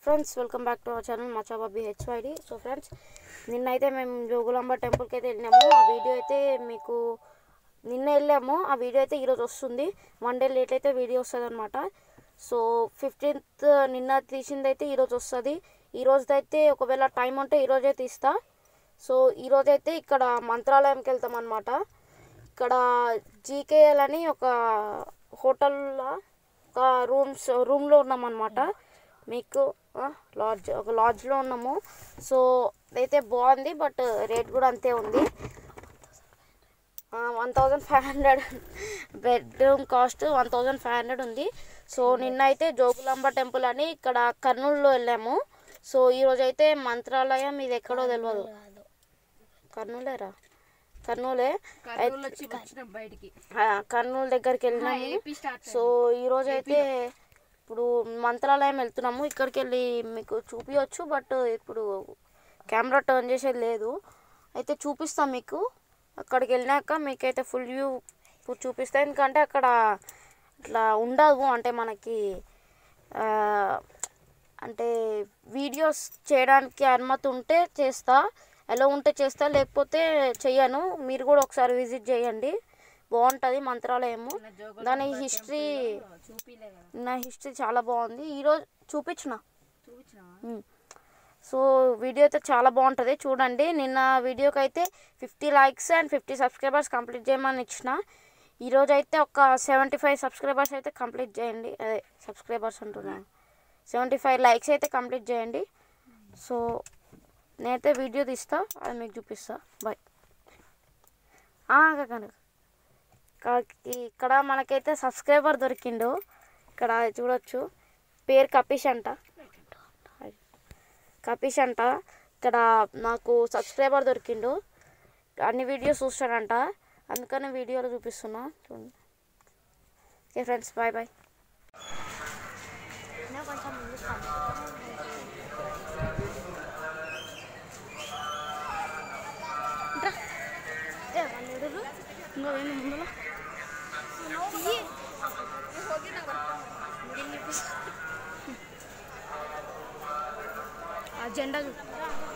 friends welcome back to our channel మచాబాబీ HYD so friends నిన్నైతే మేము జోగులాంబ టెంపుల్కి అయితే వెళ్ళినాము ఆ వీడియో అయితే మీకు నిన్న వెళ్ళాము ఆ వీడియో అయితే ఈరోజు వస్తుంది వన్ డే లేట్ అయితే వీడియో వస్తుంది అనమాట సో ఫిఫ్టీన్త్ నిన్న తీసింది అయితే ఈరోజు వస్తుంది ఈ రోజుదైతే ఒకవేళ టైం ఉంటే ఈరోజే తీస్తా సో ఈరోజైతే ఇక్కడ మంత్రాలయంకి వెళ్తాం అనమాట ఇక్కడ జీకేఎల్ అని ఒక హోటల్లో ఒక రూమ్స్ రూమ్లో ఉన్నామన్నమాట మీకు ఆ, లాడ్జ్ ఒక లాడ్జ్లో ఉన్నాము సో అయితే బాగుంది బట్ రేట్ కూడా అంతే ఉంది one thousand five hundred bedroom cost one thousand five hundred ఉంది సో నిన్న అయితే జోగులాంబ టెంపుల్ అని ఇక్కడ కర్నూలులో వెళ్ళాము సో ఈరోజు అయితే మంత్రాలయం ఇది ఎక్కడో తెలియదు కర్నూలేరా కర్నూలే కర్నూలు వచ్చి వచ్చినాం బయటికి ఆ, కర్నూలు దగ్గరికి వెళ్ళినాము ఏపీ స్టార్ట్ సో ఈరోజు అయితే ఇప్పుడు మంత్రాలయం వెళ్తున్నాము ఇక్కడికి వెళ్ళి మీకు చూపించవచ్చు బట్ ఇప్పుడు కెమెరా టర్న్ చేసేది లేదు అయితే చూపిస్తాం మీకు అక్కడికి వెళ్ళినాక మీకైతే ఫుల్ వ్యూ చూపిస్తా ఎందుకంటే అక్కడ ఇట్లా ఉండదు అంటే మనకి ఆ, అంటే వీడియోస్ చేయడానికి అనుమతి ఉంటే చేస్తా ఎలా ఉంటే చేస్తా లేకపోతే చెయ్యను మీరు కూడా ఒకసారి విజిట్ చేయండి బాగుంటుంది మంత్రాలయము దాని హిస్టరీ చూపిలే కదా నా హిస్టరీ చాలా బాగుంది ఈరోజు చూపించిన చూపించినావా సో వీడియో అయితే చాలా బాగుంటుంది చూడండి నిన్న వీడియోకి అయితే fifty likes and fifty subscribers complete చేయమని ఇచ్చిన ఈరోజు అయితే ఒక సెవెంటీ ఫైవ్ సబ్స్క్రైబర్స్ అయితే కంప్లీట్ చేయండి అదే సబ్స్క్రైబర్స్ అంటున్నాను సెవెంటీ ఫైవ్ లైక్స్ అయితే కంప్లీట్ చేయండి సో నేనైతే వీడియో తీస్తా అది మీకు చూపిస్తా బాయ్ కనుక ఇక్కడ మనకైతే సబ్స్క్రైబర్ దొరికిండు ఇక్కడ చూడొచ్చు పేరు కపీష్ అంట కపీష్ అంట ఇక్కడ నాకు సబ్స్క్రైబర్ దొరికిండు అన్ని వీడియోస్ చూస్తాడంట అందుకని వీడియోలో చూపిస్తున్నా చూడండి ఓకే ఫ్రెండ్స్ బాయ్ బాయ్ ముందులో ఆ జెండా చూ-